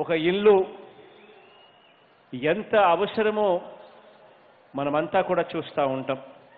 ఒక ఇల్లు ఎంత అవసరమో మనమంతా కూడా చూస్తూ ఉంటాం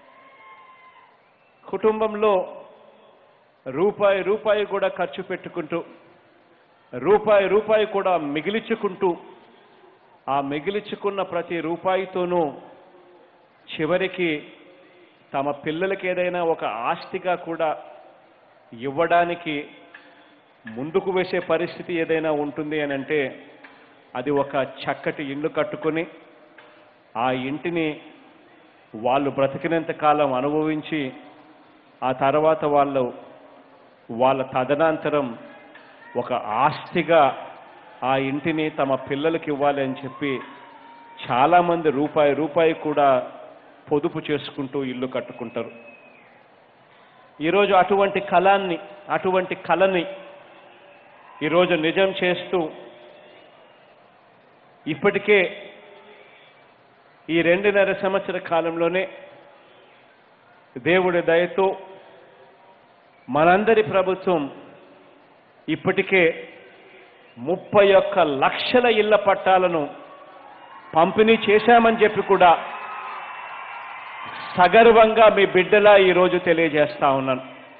కుటుంబంలో రూపాయి రూపాయి కూడా ఖర్చు పెట్టుకుంటూ రూపాయి రూపాయి కూడా మిగిలించుకుంటూ ఆ మిగిలించుకున్న ప్రతి రూపాయితోనూ చివరికి తమ పిల్లలకి ఏదైనా ఒక ఆస్తిగా కూడా ఇవ్వడానికి ముందుకు వేసే పరిస్థితి ఏదైనా ఉంటుంది అని అంటే అది ఒక చక్కటి ఇల్లు కట్టుకొని ఆ ఇంటిని వాళ్ళు బ్రతికినంత కాలం అనుభవించి ఆ తర్వాత వాళ్ళు వాళ్ళ తదనంతరం ఒక ఆస్తిగా ఆ ఇంటిని తమ పిల్లలకి ఇవ్వాలి అని చెప్పి చాలామంది రూపాయి రూపాయి కూడా పొదుపు చేసుకుంటూ ఇల్లు కట్టుకుంటారు ఈరోజు అటువంటి కళాన్ని అటువంటి కళని ఈరోజు నిజం చేస్తూ ఇప్పటికే ఈ రెండున్నర సంవత్సర కాలంలోనే దేవుడి దయతో మనందరి ప్రభుత్వం ఇప్పటికే ముప్పై ఒక్క లక్షల ఇళ్ల పట్టాలను పంపిణీ చేశామని చెప్పి కూడా సగర్వంగా మీ బిడ్డలా ఈరోజు తెలియజేస్తా ఉన్నాను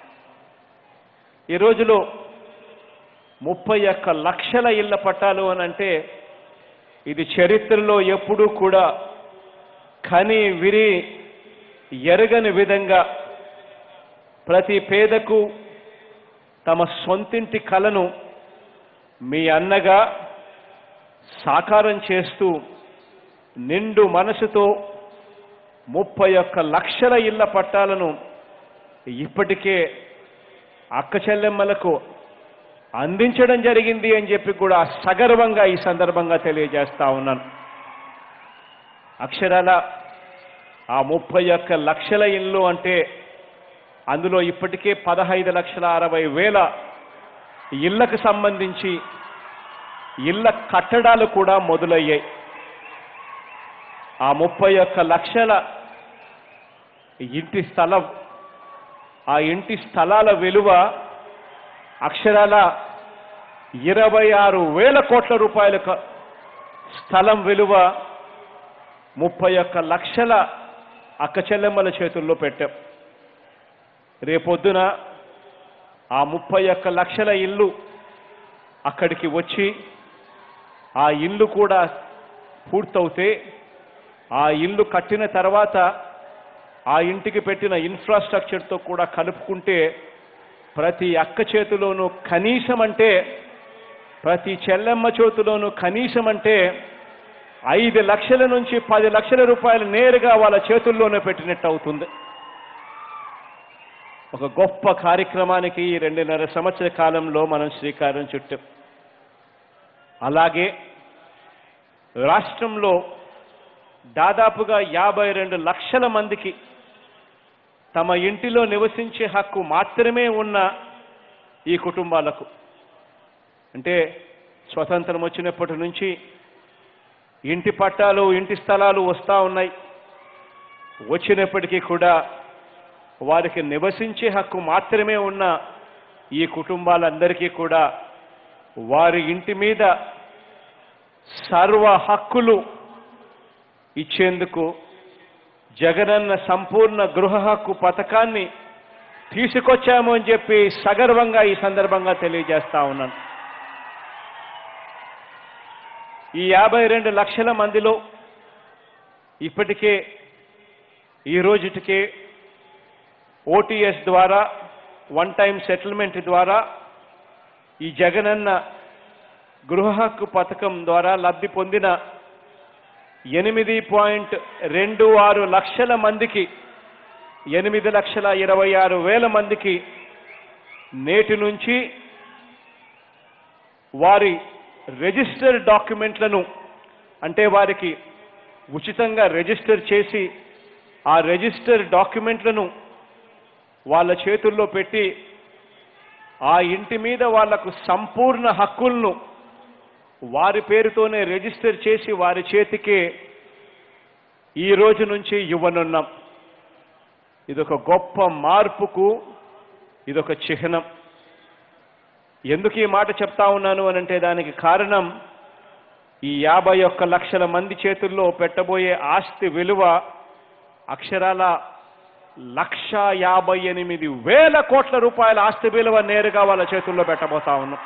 ఈ రోజులో ముప్పై ఒక్క లక్షల ఇళ్ల పట్టాలు అని అంటే ఇది చరిత్రలో ఎప్పుడూ కూడా కని విరి ఎరగని విధంగా ప్రతి పేదకు తమ సొంతింటి కలను మీ అన్నగా సాకారం చేస్తూ నిండు మనసుతో ముప్పై ఒక్క లక్షల ఇళ్ల పట్టాలను ఇప్పటికే అక్క చెల్లెమ్మలకు అందించడం జరిగింది అని చెప్పి కూడా సగర్వంగా ఈ సందర్భంగా తెలియజేస్తా ఉన్నాను అక్షరాల ఆ ముప్పై ఒక్క లక్షల ఇల్లు అంటే అందులో ఇప్పటికే పదహైదు లక్షల అరవై వేల ఇళ్లకు సంబంధించి ఇళ్ల కట్టడాలు కూడా మొదలయ్యాయి ఆ ముప్పై ఒక్క లక్షల ఇంటి స్థలం ఆ ఇంటి స్థలాల విలువ అక్షరాల ఇరవై ఆరు వేల కోట్ల రూపాయల క- స్థలం విలువ ముప్పై ఒక్క లక్షల అక్క చెల్లెమ్మల చేతుల్లో పెట్టాం రేపొద్దున ఆ ముప్పై ఒక్క లక్షల ఇల్లు అక్కడికి వచ్చి ఆ ఇల్లు కూడా పూర్తవుతే ఆ ఇల్లు కట్టిన తర్వాత ఆ ఇంటికి పెట్టిన ఇన్ఫ్రాస్ట్రక్చర్తో కూడా కలుపుకుంటే ప్రతి అక్క చేతిలోనూ కనీసం అంటే ప్రతి చెల్లెమ్మ చేతిలోనూ కనీసం అంటే ఐదు లక్షల నుంచి పది లక్షల రూపాయలు నేరుగా వాళ్ళ చేతుల్లోనే పెట్టినట్టు అవుతుంది ఒక గొప్ప కార్యక్రమానికి ఈ రెండున్నర సంవత్సర కాలంలో మనం శ్రీకారం చుట్టాం అలాగే రాష్ట్రంలో దాదాపుగా యాభై రెండు లక్షల మందికి తమ ఇంటిలో నివసించే హక్కు మాత్రమే ఉన్న ఈ కుటుంబాలకు అంటే స్వతంత్రం వచ్చినప్పటి నుంచి ఇంటి పట్టాలు ఇంటి స్థలాలు వస్తూ ఉన్నాయి వచ్చినప్పటికీ కూడా వారికి నివసించే హక్కు మాత్రమే ఉన్న ఈ కుటుంబాలందరికీ కూడా వారి ఇంటి మీద సర్వ హక్కులు ఇచ్చేందుకు జగనన్న సంపూర్ణ గృహ హక్కు పథకాన్ని తీసుకొచ్చాము అని చెప్పి సగర్వంగా ఈ సందర్భంగా తెలియజేస్తా ఉన్నాను ఈ యాభై రెండు లక్షల మందిలో ఇప్పటికే ఈ రోజుటికే ఓటీఎస్ ద్వారా వన్ టైం సెటిల్మెంట్ ద్వారా ఈ జగనన్న గృహ హక్కు పథకం ద్వారా లబ్ధి పొందిన ఎనిమిది పాయింట్ రెండు ఆరు లక్షల మందికి ఎనిమిది లక్షల ఇరవై ఆరు వేల మందికి నేటి నుంచి వారి రిజిస్టర్ డాక్యుమెంట్లను అంటే వారికి ఉచితంగా రిజిస్టర్ చేసి ఆ రిజిస్టర్ డాక్యుమెంట్లను వాళ్ళ చేతుల్లో పెట్టి ఆ ఇంటి మీద వాళ్లకు సంపూర్ణ హక్కులను వారి పేరుతోనే రిజిస్టర్ చేసి వారి చేతికే ఈ రోజు నుంచి ఇవ్వనున్నాం ఇదొక గొప్ప మార్పుకు ఇదొక చిహ్నం ఎందుకు ఈ మాట చెప్తా ఉన్నాను అని అంటే దానికి కారణం ఈ యాభై ఒక్క లక్షల మంది చేతుల్లో పెట్టబోయే ఆస్తి విలువ అక్షరాల లక్ష యాభై ఎనిమిది వేల కోట్ల రూపాయల ఆస్తి విలువ నేరుగా వాళ్ళ చేతుల్లో పెట్టబోతా ఉన్నాం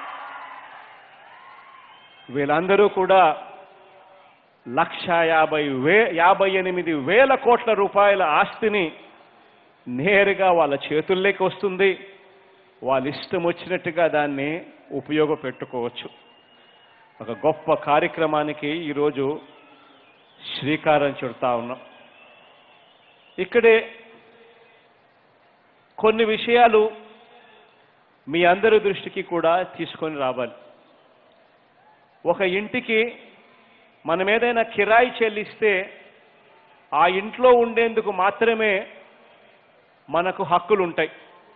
వీళ్ళందరూ కూడా లక్ష యాభై వే యాభై ఎనిమిది వేల కోట్ల రూపాయల ఆస్తిని నేరుగా వాళ్ళ చేతుల్లోకి వస్తుంది వాళ్ళ ఇష్టం వచ్చినట్టుగా దాన్ని ఉపయోగపెట్టుకోవచ్చు ఒక గొప్ప కార్యక్రమానికి ఈరోజు శ్రీకారం చుడతా ఉన్నాం ఇక్కడే కొన్ని విషయాలు మీ అందరి దృష్టికి కూడా తీసుకొని రావాలి ఒక ఇంటికి మనం ఏదైనా కిరాయి చెల్లిస్తే ఆ ఇంట్లో ఉండేందుకు మాత్రమే మనకు హక్కులు ఉంటాయి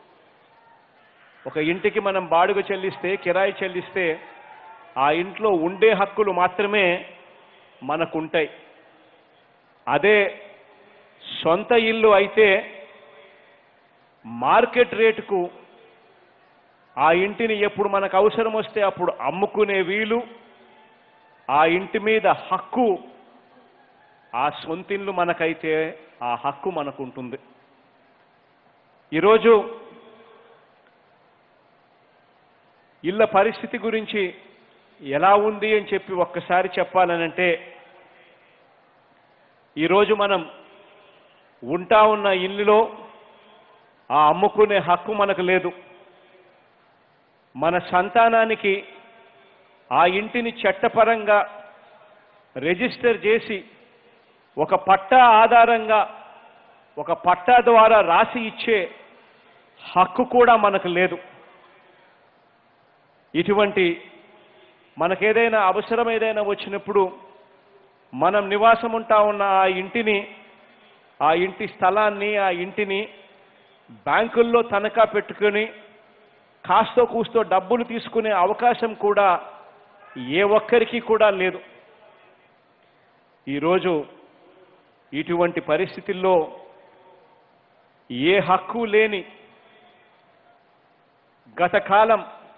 ఒక ఇంటికి మనం బాడుగ చెల్లిస్తే కిరాయి చెల్లిస్తే ఆ ఇంట్లో ఉండే హక్కులు మాత్రమే మనకుంటాయి అదే సొంత ఇల్లు అయితే మార్కెట్ రేటుకు ఆ ఇంటిని ఎప్పుడు మనకు అవసరం వస్తే అప్పుడు అమ్ముకునే వీలు ఆ ఇంటి మీద హక్కు ఆ సొంతిల్లు మనకైతే ఆ హక్కు మనకుంటుంది ఈరోజు ఇళ్ళ పరిస్థితి గురించి ఎలా ఉంది అని చెప్పి ఒక్కసారి చెప్పాలనంటే ఈరోజు మనం ఉంటా ఉన్న ఇల్లులో ఆ అమ్ముకునే హక్కు మనకు లేదు మన సంతానానికి ఆ ఇంటిని చట్టపరంగా రిజిస్టర్ చేసి ఒక పట్టా ఆధారంగా ఒక పట్టా ద్వారా రాసి ఇచ్చే హక్కు కూడా మనకు లేదు ఇటువంటి మనకేదైనా అవసరం ఏదైనా వచ్చినప్పుడు మనం నివాసం ఉంటా ఉన్న ఆ ఇంటిని ఆ ఇంటి స్థలాన్ని ఆ ఇంటిని బ్యాంకుల్లో తనఖా పెట్టుకొని కాస్తో కూస్తో డబ్బులు తీసుకునే అవకాశం కూడా ఏ ఒక్కరికి కూడా లేదు ఈరోజు ఇటువంటి పరిస్థితుల్లో ఏ హక్కు లేని గత కాలం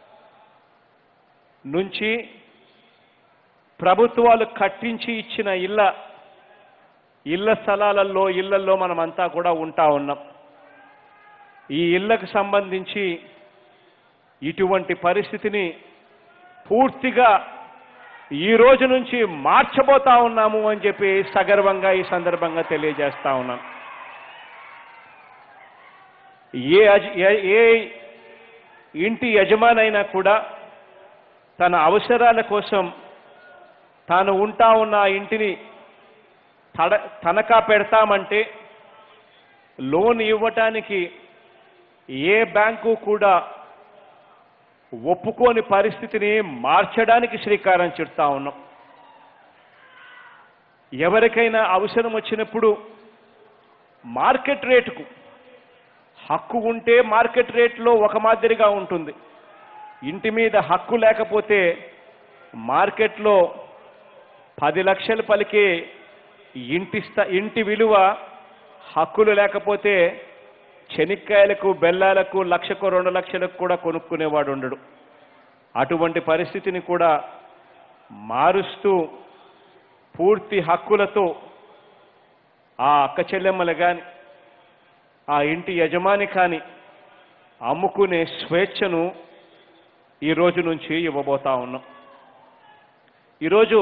నుంచి ప్రభుత్వాలు కట్టించి ఇచ్చిన ఇళ్ళ ఇళ్ళ స్థలాలలో ఇళ్లల్లో మనమంతా కూడా ఉంటా ఉన్నాం ఈ ఇళ్లకు సంబంధించి ఇటువంటి పరిస్థితిని పూర్తిగా ఈ రోజు నుంచి మార్చబోతా ఉన్నాము అని చెప్పి సగర్వంగా ఈ సందర్భంగా తెలియజేస్తా ఉన్నాం ఏ అజ- ఏ- ఏ ఇంటి యజమానైనా కూడా తన అవసరాల కోసం తాను ఉంటా ఉన్న ఆ ఇంటిని తడ తనఖా పెడతామంటే లోన్ ఇవ్వటానికి ఏ బ్యాంకు కూడా ఒప్పుకోని పరిస్థితిని మార్చడానికి శ్రీకారం చుడతా ఉన్నాం ఎవరికైనా అవసరం వచ్చినప్పుడు మార్కెట్ రేటుకు హక్కు ఉంటే మార్కెట్ రేట్లో ఒక మాదిరిగా ఉంటుంది ఇంటి మీద హక్కు లేకపోతే మార్కెట్లో పది లక్షలు పలికే ఇంటి స్థ- ఇంటి విలువ హక్కులు లేకపోతే చెనిక్కాయలకు బెల్లాలకు లక్షకు రెండు లక్షలకు కూడా కొనుక్కునేవాడు ఉండడు అటువంటి పరిస్థితిని కూడా మారుస్తూ పూర్తి హక్కులతో ఆ అక్క చెల్లెమ్మలు కానీ ఆ ఇంటి యజమాని కానీ అమ్ముకునే స్వేచ్ఛను ఈ రోజు నుంచి ఇవ్వబోతా ఉన్నాం ఈరోజు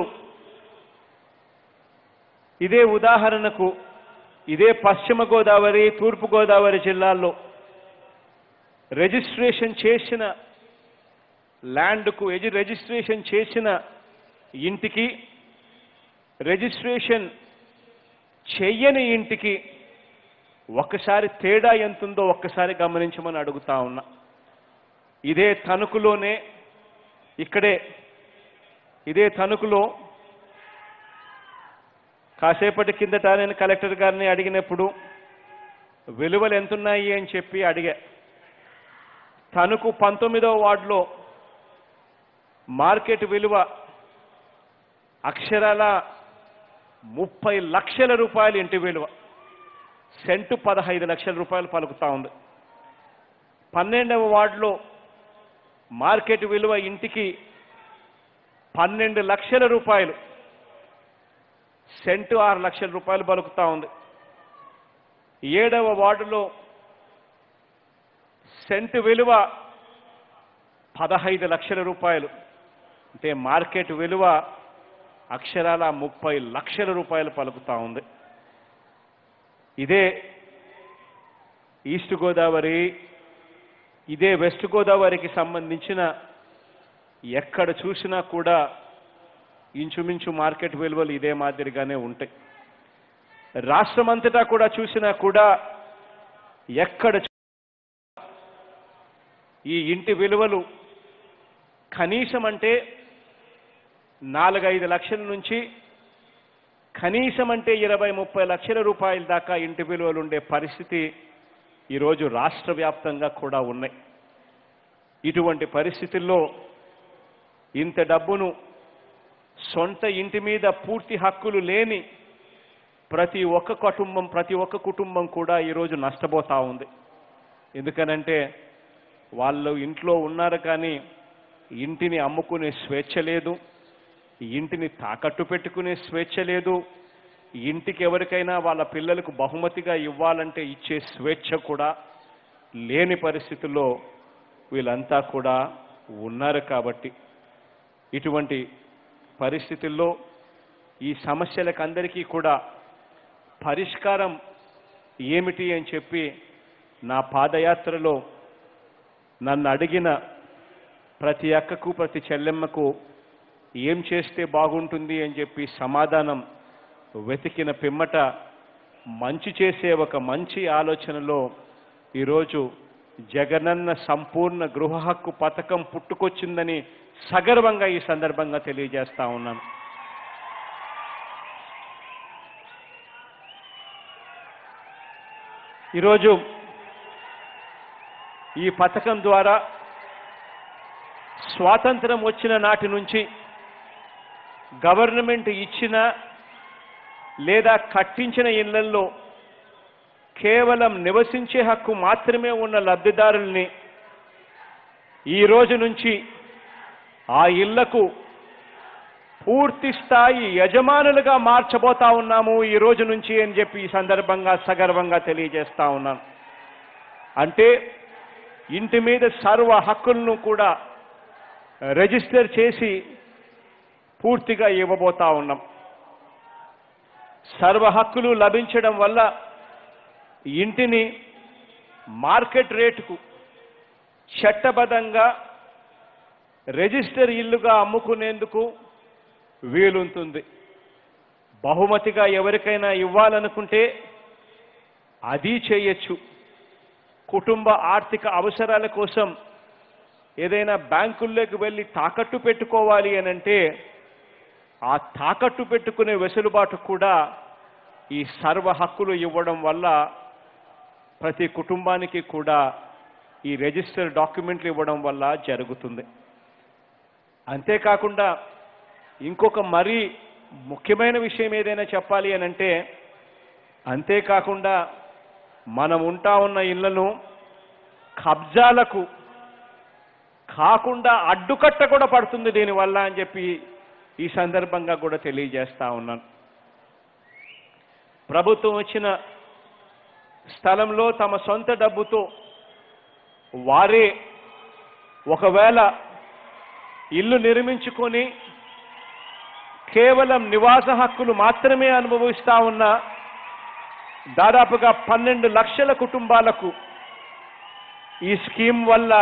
ఇదే ఉదాహరణకు ఇదే పశ్చిమ గోదావరి తూర్పు గోదావరి జిల్లాల్లో రిజిస్ట్రేషన్ చేసిన ల్యాండ్కు ఎజి రిజిస్ట్రేషన్ చేసిన ఇంటికి రిజిస్ట్రేషన్ చెయ్యని ఇంటికి ఒక్కసారి తేడా ఎంతుందో ఒక్కసారి గమనించమని అడుగుతా ఉన్నా ఇదే తణుకులోనే ఇక్కడే ఇదే తణుకులో కాసేపటి కిందట నేను కలెక్టర్ గారిని అడిగినప్పుడు విలువలు ఎంతున్నాయి అని చెప్పి అడిగా తణుకు పంతొమ్మిదవ వార్డులో మార్కెట్ విలువ అక్షరాల ముప్పై లక్షల రూపాయలు ఇంటి విలువ సెంటు పదహైదు లక్షల రూపాయలు పలుకుతా ఉంది పన్నెండవ వార్డులో మార్కెట్ విలువ ఇంటికి పన్నెండు లక్షల రూపాయలు సెంటు ఆరు లక్షల రూపాయలు పలుకుతా ఉంది ఏడవ వార్డులో సెంటు విలువ పదహైదు లక్షల రూపాయలు అంటే మార్కెట్ విలువ అక్షరాల ముప్పై లక్షల రూపాయలు పలుకుతా ఉంది ఇదే ఈస్ట్ గోదావరి ఇదే వెస్ట్ గోదావరికి సంబంధించిన ఎక్కడ చూసినా కూడా ఇంచుమించు మార్కెట్ విలువలు ఇదే మాదిరిగానే ఉంటాయి రాష్ట్రమంతటా కూడా చూసినా కూడా ఎక్కడ చూ- ఈ ఇంటి విలువలు కనీసం అంటే నాలుగైదు లక్షల నుంచి కనీసం అంటే ఇరవై ముప్పై లక్షల రూపాయల దాకా ఇంటి విలువలు ఉండే పరిస్థితి ఈరోజు రాష్ట్ర వ్యాప్తంగా కూడా ఉన్నాయి ఇటువంటి పరిస్థితుల్లో ఇంత డబ్బును సొంత ఇంటి మీద పూర్తి హక్కులు లేని ప్రతి ఒక్క కుటుంబం ప్రతి ఒక్క కుటుంబం కూడా ఈరోజు నష్టపోతా ఉంది ఎందుకనంటే వాళ్ళు ఇంట్లో ఉన్నారు కానీ ఇంటిని అమ్ముకునే స్వేచ్ఛ లేదు ఇంటిని తాకట్టు పెట్టుకునే స్వేచ్ఛ లేదు ఇంటికి ఎవరికైనా వాళ్ళ పిల్లలకు బహుమతిగా ఇవ్వాలంటే ఇచ్చే స్వేచ్ఛ కూడా లేని పరిస్థితుల్లో వీళ్ళంతా కూడా ఉన్నారు కాబట్టి ఇటువంటి పరిస్థితుల్లో ఈ సమస్యలకు అందరికీ కూడా పరిష్కారం ఏమిటి అని చెప్పి నా పాదయాత్రలో నన్ను అడిగిన ప్రతి అక్కకు ప్రతి చెల్లెమ్మకు ఏం చేస్తే బాగుంటుంది అని చెప్పి సమాధానం వెతికిన పిమ్మట మంచి చేసే ఒక మంచి ఆలోచనలో ఈరోజు జగనన్న సంపూర్ణ గృహ హక్కు పథకం పుట్టుకొచ్చిందని సగర్వంగా ఈ సందర్భంగా తెలియజేస్తా ఉన్నాను ఈరోజు ఈ పథకం ద్వారా స్వాతంత్రం వచ్చిన నాటి నుంచి గవర్నమెంట్ ఇచ్చిన లేదా కట్టించిన ఇళ్లల్లో కేవలం నివసించే హక్కు మాత్రమే ఉన్న లబ్ధిదారుల్ని ఈ రోజు నుంచి ఆ ఇళ్లకు పూర్తి స్థాయి యజమానులుగా మార్చబోతా ఉన్నాము ఈ రోజు నుంచి అని చెప్పి ఈ సందర్భంగా సగర్వంగా తెలియజేస్తా ఉన్నాను అంటే ఇంటి మీద సర్వ హక్కులను కూడా రిజిస్టర్ చేసి పూర్తిగా ఇవ్వబోతా ఉన్నాం సర్వ హక్కులు లభించడం వల్ల ఇంటిని మార్కెట్ రేటుకు చట్టబద్ధంగా రిజిస్టర్ ఇల్లుగా అమ్ముకునేందుకు వీలుంటుంది బహుమతిగా ఎవరికైనా ఇవ్వాలనుకుంటే అది చేయొచ్చు కుటుంబ ఆర్థిక అవసరాల కోసం ఏదైనా బ్యాంకుల్లోకి వెళ్ళి తాకట్టు పెట్టుకోవాలి అని అంటే ఆ తాకట్టు పెట్టుకునే వెసులుబాటు కూడా ఈ సర్వ హక్కులు ఇవ్వడం వల్ల ప్రతి కుటుంబానికి కూడా ఈ రిజిస్టర్ డాక్యుమెంట్లు ఇవ్వడం వల్ల జరుగుతుంది అంతేకాకుండా ఇంకొక మరీ ముఖ్యమైన విషయం ఏదైనా చెప్పాలి అని అంటే అంతేకాకుండా మనం ఉంటా ఉన్న ఇళ్లను కబ్జాలకు కాకుండా అడ్డుకట్ట కూడా పడుతుంది దీనివల్ల అని చెప్పి ఈ సందర్భంగా కూడా తెలియజేస్తా ఉన్నాను ప్రభుత్వం వచ్చిన స్థలంలో తమ సొంత డబ్బుతో వారే ఒకవేళ ఇల్లు నిర్మించుకొని కేవలం నివాస హక్కులు మాత్రమే అనుభవిస్తా ఉన్న దాదాపుగా పన్నెండు లక్షల కుటుంబాలకు ఈ స్కీమ్ వల్ల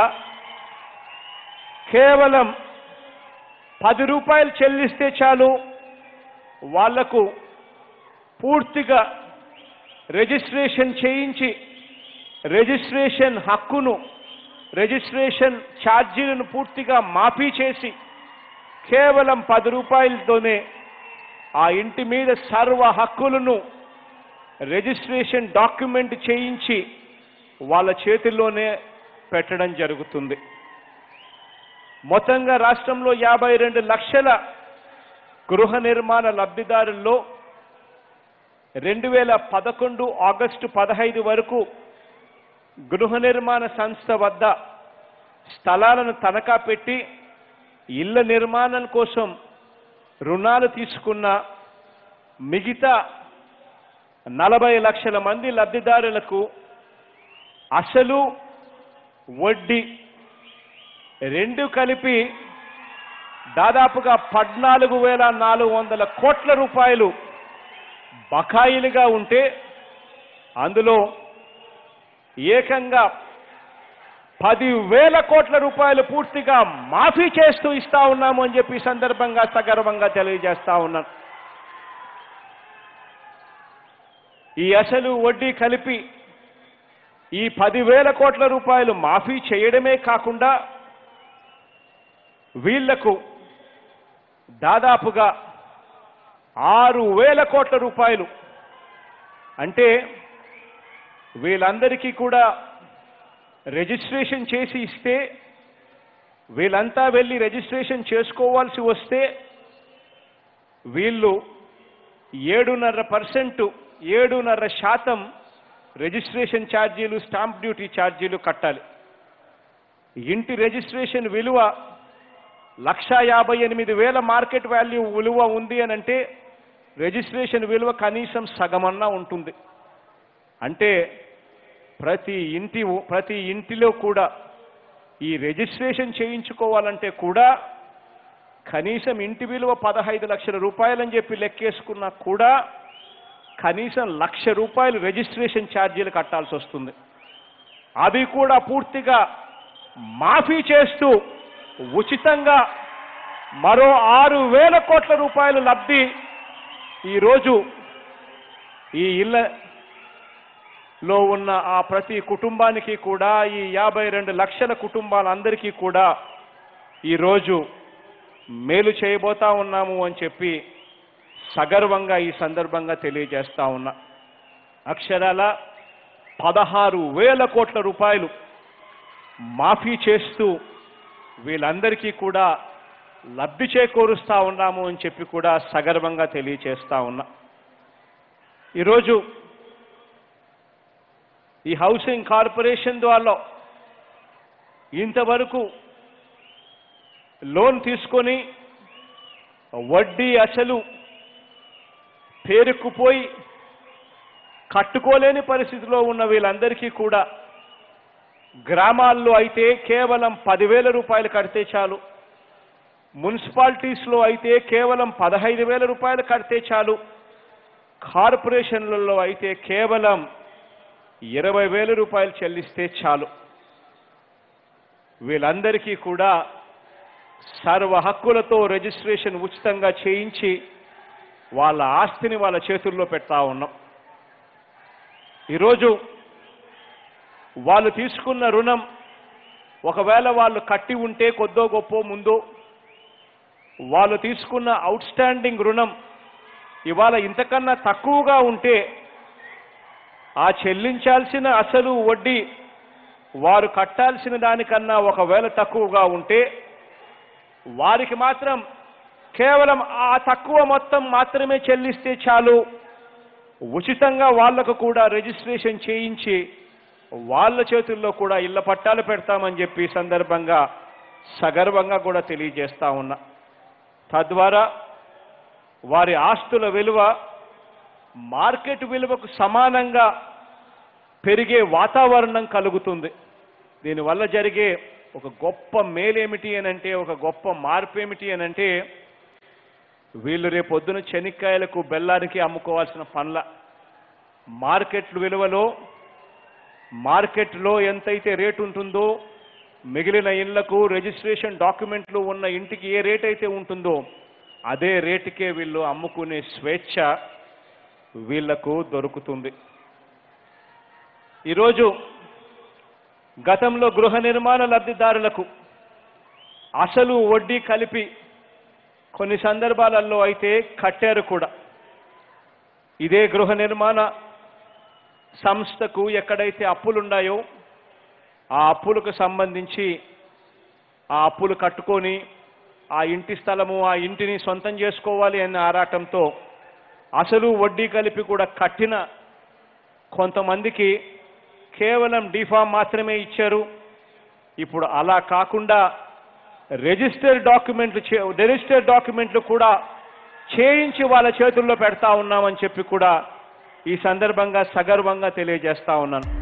కేవలం పది రూపాయలు చెల్లిస్తే చాలు వాళ్లకు పూర్తిగా రిజిస్ట్రేషన్ చేయించి రిజిస్ట్రేషన్ హక్కును రిజిస్ట్రేషన్ ఛార్జీలను పూర్తిగా మాఫీ చేసి కేవలం పది రూపాయలతోనే ఆ ఇంటి మీద సర్వ హక్కులను రిజిస్ట్రేషన్ డాక్యుమెంట్ చేయించి వాళ్ళ చేతుల్లోనే పెట్టడం జరుగుతుంది మొత్తంగా రాష్ట్రంలో యాభై రెండు లక్షల గృహ నిర్మాణ లబ్ధిదారుల్లో రెండు వేల పదకొండు ఆగస్టు పదహైదు వరకు గృహ నిర్మాణ సంస్థ వద్ద స్థలాలను తనఖా పెట్టి ఇళ్ల నిర్మాణం కోసం రుణాలు తీసుకున్న మిగతా నలభై లక్షల మంది లబ్ధిదారులకు అసలు వడ్డీ రెండు కలిపి దాదాపుగా పద్నాలుగు వేల నాలుగు వందల కోట్ల రూపాయలు బకాయిలుగా ఉంటే అందులో ఏకంగా పదివేల కోట్ల రూపాయలు పూర్తిగా మాఫీ చేస్తూ ఇస్తా ఉన్నాము అని చెప్పి ఈ సందర్భంగా సగర్వంగా తెలియజేస్తా ఉన్నాను ఈ అసలు వడ్డీ కలిపి ఈ పదివేల కోట్ల రూపాయలు మాఫీ చేయడమే కాకుండా వీళ్లకు దాదాపుగా ఆరు వేల కోట్ల రూపాయలు అంటే వీళ్ళందరికీ కూడా రిజిస్ట్రేషన్ చేసి ఇస్తే వీళ్ళంతా వెళ్ళి రిజిస్ట్రేషన్ చేసుకోవాల్సి వస్తే వీళ్ళు ఏడున్నర పర్సెంట్ ఏడున్నర శాతం రిజిస్ట్రేషన్ ఛార్జీలు స్టాంప్ డ్యూటీ ఛార్జీలు కట్టాలి ఇంటి రిజిస్ట్రేషన్ విలువ లక్ష యాభై ఎనిమిది వేల మార్కెట్ వాల్యూ విలువ ఉంది అని అంటే రిజిస్ట్రేషన్ విలువ కనీసం సగమన్నా ఉంటుంది అంటే ప్రతి ఇంటి ప్రతి ఇంటిలో కూడా ఈ రిజిస్ట్రేషన్ చేయించుకోవాలంటే కూడా కనీసం ఇంటి విలువ పదహైదు లక్షల రూపాయలని చెప్పి లెక్కేసుకున్నా కూడా కనీసం లక్ష రూపాయలు రిజిస్ట్రేషన్ ఛార్జీలు కట్టాల్సి వస్తుంది అవి కూడా పూర్తిగా మాఫీ చేస్తూ ఉచితంగా మరో ఆరు వేల కోట్ల రూపాయలు లబ్ధి ఈరోజు ఈ ఇళ్లలో ఉన్న ఆ ప్రతి కుటుంబానికి కూడా ఈ యాభై రెండు లక్షల కుటుంబాలందరికీ కూడా ఈరోజు మేలు చేయబోతా ఉన్నాము అని చెప్పి సగర్వంగా ఈ సందర్భంగా తెలియజేస్తా ఉన్నా అక్షరాల పదహారు వేల కోట్ల రూపాయలు మాఫీ చేస్తూ వీళ్ళందరికీ కూడా లబ్ధి చేకూరుస్తా ఉన్నాము అని చెప్పి కూడా సగర్వంగా తెలియచేస్తా ఉన్నా ఈరోజు ఈ హౌసింగ్ కార్పొరేషన్ ద్వారా ఇంతవరకు లోన్ తీసుకొని వడ్డీ అసలు పేరుకుపోయి కట్టుకోలేని పరిస్థితిలో ఉన్న వీళ్ళందరికీ కూడా గ్రామాల్లో అయితే కేవలం పదివేల రూపాయలు కడితే చాలు మున్సిపాలిటీస్లో అయితే కేవలం పదహైదు వేల రూపాయలు కడితే చాలు కార్పొరేషన్లలో అయితే కేవలం ఇరవై వేల రూపాయలు చెల్లిస్తే చాలు వీళ్ళందరికీ కూడా సర్వ హక్కులతో రిజిస్ట్రేషన్ ఉచితంగా చేయించి వాళ్ళ ఆస్తిని వాళ్ళ చేతుల్లో పెడతా ఉన్నాం ఈరోజు వాళ్ళు తీసుకున్న రుణం ఒకవేళ వాళ్ళు కట్టి ఉంటే కొద్దో గొప్ప ముందు వాళ్ళు తీసుకున్న అవుట్ స్టాండింగ్ రుణం ఇవాళ ఇంతకన్నా తక్కువగా ఉంటే ఆ చెల్లించాల్సిన అసలు వడ్డీ వారు కట్టాల్సిన దానికన్నా ఒకవేళ తక్కువగా ఉంటే వారికి మాత్రం కేవలం ఆ తక్కువ మొత్తం మాత్రమే చెల్లిస్తే చాలు ఉచితంగా వాళ్లకు కూడా రిజిస్ట్రేషన్ చేయించి వాళ్ళ చేతుల్లో కూడా ఇళ్ల పట్టాలు పెడతామని చెప్పి ఈ సందర్భంగా సగర్వంగా కూడా తెలియజేస్తా ఉన్నా తద్వారా వారి ఆస్తుల విలువ మార్కెట్ విలువకు సమానంగా పెరిగే వాతావరణం కలుగుతుంది దీనివల్ల జరిగే ఒక గొప్ప మేలేమిటి అనంటే ఒక గొప్ప మార్పు ఏమిటి అనంటే వీళ్ళు రేపొద్దున చెనిక్కాయలకు బెల్లానికి అమ్ముకోవాల్సిన పనుల మార్కెట్ విలువలో మార్కెట్లో ఎంతైతే రేటు ఉంటుందో మిగిలిన ఇళ్లకు రిజిస్ట్రేషన్ డాక్యుమెంట్లు ఉన్న ఇంటికి ఏ రేట్ అయితే ఉంటుందో అదే రేటుకే వీళ్ళు అమ్ముకునే స్వేచ్ఛ వీళ్లకు దొరుకుతుంది ఈరోజు గతంలో గృహ నిర్మాణ లబ్ధిదారులకు అసలు వడ్డీ కలిపి కొన్ని సందర్భాలలో అయితే కట్టారు కూడా ఇదే గృహ నిర్మాణ సంస్థకు ఎక్కడైతే అప్పులున్నాయో ఆ అప్పులకు సంబంధించి ఆ అప్పులు కట్టుకొని ఆ ఇంటి స్థలము ఆ ఇంటిని సొంతం చేసుకోవాలి అనే ఆరాటంతో అసలు వడ్డీ కలిపి కూడా కట్టిన కొంతమందికి కేవలం డిఫామ్ మాత్రమే ఇచ్చారు ఇప్పుడు అలా కాకుండా రిజిస్టర్ డాక్యుమెంట్లు చే- రిజిస్టర్ డాక్యుమెంట్లు కూడా చేయించి వాళ్ళ చేతుల్లో పెడతా ఉన్నామని చెప్పి కూడా ఈ సందర్భంగా సగర్వంగా తెలియజేస్తా ఉన్నాను